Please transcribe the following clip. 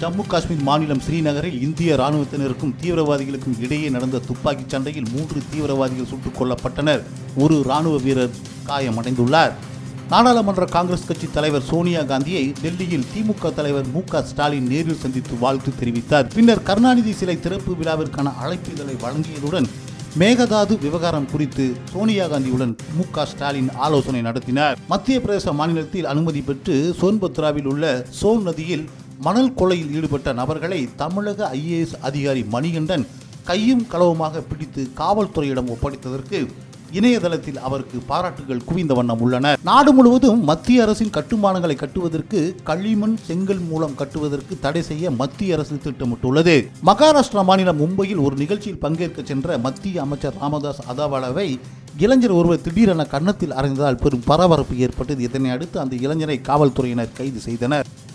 ஜம்மு காஷ்மீர் மாநிலம் ஸ்ரீநகரில் இந்திய ராணுவத்தினருக்கும் தீவிரவாதிகளுக்கும் இடையே நடந்த துப்பாக்கிச் சண்டையில் மூன்று தீவிரவாதிகள் சுட்டுக் கொல்லப்பட்டனர் ஒரு ராணுவ வீரர் காயமடைந்துள்ளார் நாடாளுமன்ற காங்கிரஸ் கட்சி தலைவர் சோனியா காந்தியை டெல்லியில் திமுக தலைவர் மு க ஸ்டாலின் நேரில் சந்தித்து வாழ்த்து தெரிவித்தார் பின்னர் கருணாநிதி சிலை திறப்பு விழாவிற்கான அழைப்பிதழை வழங்கியதுடன் மேகதாது விவகாரம் குறித்து சோனியா காந்தியுடன் மு க ஸ்டாலின் ஆலோசனை நடத்தினார் மத்திய பிரதேச மாநிலத்தில் அனுமதி பெற்று சோன்பத்ராவில் உள்ள சோன் நதியில் மணல் கொள்ளையில் ஈடுபட்ட நபர்களை தமிழக ஐஏஎஸ் அதிகாரி மணிகண்டன் கையும் களவுமாக பிடித்து காவல்துறையிடம் ஒப்படைத்ததற்கு இணையதளத்தில் அவருக்கு பாராட்டுகள் குவிந்த வண்ணம் உள்ளன நாடு முழுவதும் மத்திய அரசின் கட்டுமானங்களை கட்டுவதற்கு களிமண் செங்கல் மூலம் கட்டுவதற்கு தடை செய்ய மத்திய அரசு திட்டமிட்டுள்ளது மகாராஷ்டிரா மாநிலம் மும்பையில் ஒரு நிகழ்ச்சியில் பங்கேற்க சென்ற மத்திய அமைச்சர் ராமதாஸ் அதவாலாவை இளைஞர் ஒருவர் திடீரென கன்னத்தில் அறைந்ததால் பெரும் பரபரப்பு ஏற்பட்டது இதனை அடுத்து அந்த இளைஞரை காவல்துறையினர் கைது செய்தனர்